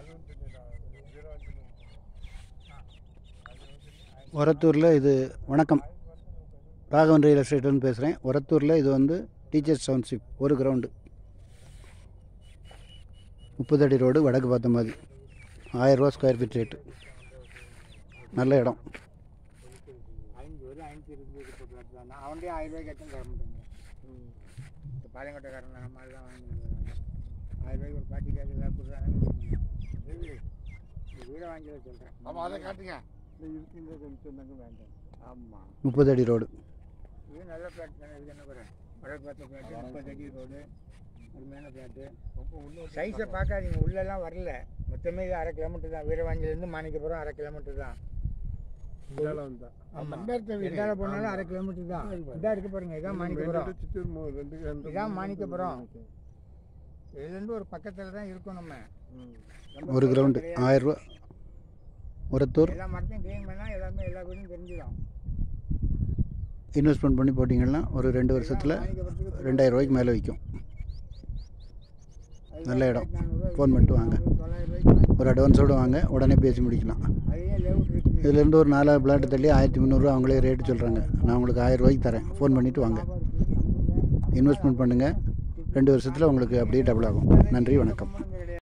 ஒரத்தூரில் இது வணக்கம் ராகவன் ரியல் எஸ்டேட்லேருந்து பேசுகிறேன் ஒரத்தூரில் இது வந்து டீச்சர்ஸ் டவுன்ஷிப் ஒரு கிரவுண்டு முப்பது அடி ரோடு வடக்கு பார்த்த மாதிரி ஆயிரரூவா ஸ்கொயர் ஃபீட் ரேட்டு நல்ல இடம் ஐந்து ஒரு ஐநூற்றி இருபது போட்டு தான் அவன்டே ஆயிரம் ரூபாய்க்கு எத்தனை தர மாட்டேங்க இப்போ பாளையங்கோட்டைக்காரன் நம்ம மாதிரி தான் வாங்கி ஆயிரம் ரூபாய்க்கு ஒரு பாட்டி கேட்க ஏதாவது கொடுக்குறாங்க வீடை வாங்கி சொல்கிறேன் ஆமாம் அதை காட்டுங்க இருக்குங்க கொஞ்சம் சொன்னாங்க வேண்டாம் ஆமாம் முப்பது அடி ரோடு இது நல்ல பிளாட் தானே இது என்ன குறை வடக்கு பார்த்த பிளாட் முப்பது அடி ரோடு அருமையான பிளாட்டு சைஸை பார்க்காதீங்க உள்ளெல்லாம் வரல மொத்தமே இது அரை கிலோமீட்டர் தான் வீரவாஞ்சிலேருந்து மாணிக்கப்புறம் அரை கிலோமீட்டர் தான் ஆமாம் எந்தால போனாலும் அரை கிலோமீட்டர் தான் இதாக இருக்கு பாருங்க இதான் மாணிக்கப்புறம் இதான் மாணிக்கப்புறம் இதுலேருந்து ஒரு பக்கத்தில் தான் இருக்கோம் நம்ம ரொம்ப ஒரு கிரவுண்டு கிடையாது. ஆயிரரூவா ஒரத்தூர் எல்லா மரத்தையும் க்ளீன் பண்ணால் எல்லாமே எல்லா வீடும் தெரிஞ்சிடும் இன்வெஸ்ட்மெண்ட் பண்ணி போட்டிங்கன்னா ஒரு ரெண்டு வருஷத்தில் மாணிக்கப்புறத்துக்கு ரெண்டாயிரம் ரூபாய்க்கு மேலே விற்கும் அதுதான் நல்ல இடம். நானூறுரூவா ஃபோன் பண்ணிட்டு வாங்க. தொள்ளாயிரம் ரூபாய்க்கு வாங்கி- ஒரு அட்வான்ஸோடு வாங்க உடனே பேசி முடிக்கலாம் அதையே லேவுட் இருக்குது இதுலேருந்து ஒரு நாலாவது பிளாட்டு தள்ளி ஆயிரத்தி முந்நூறுரூவா அவங்களே ரேட்டு சொல்கிறாங்க நான் உங்களுக்கு ஆயிரம் ரூபாய்க்கு தரேன் ஃபோன் பண்ணிவிட்டு வாங்க இன்வெஸ்ட்மெண்ட் பண்ணுங்கள் ரெண்டு வருஷத்தில் உங்களுக்கு அப்படியே டபுள் ஆகும் நன்றி வணக்கம்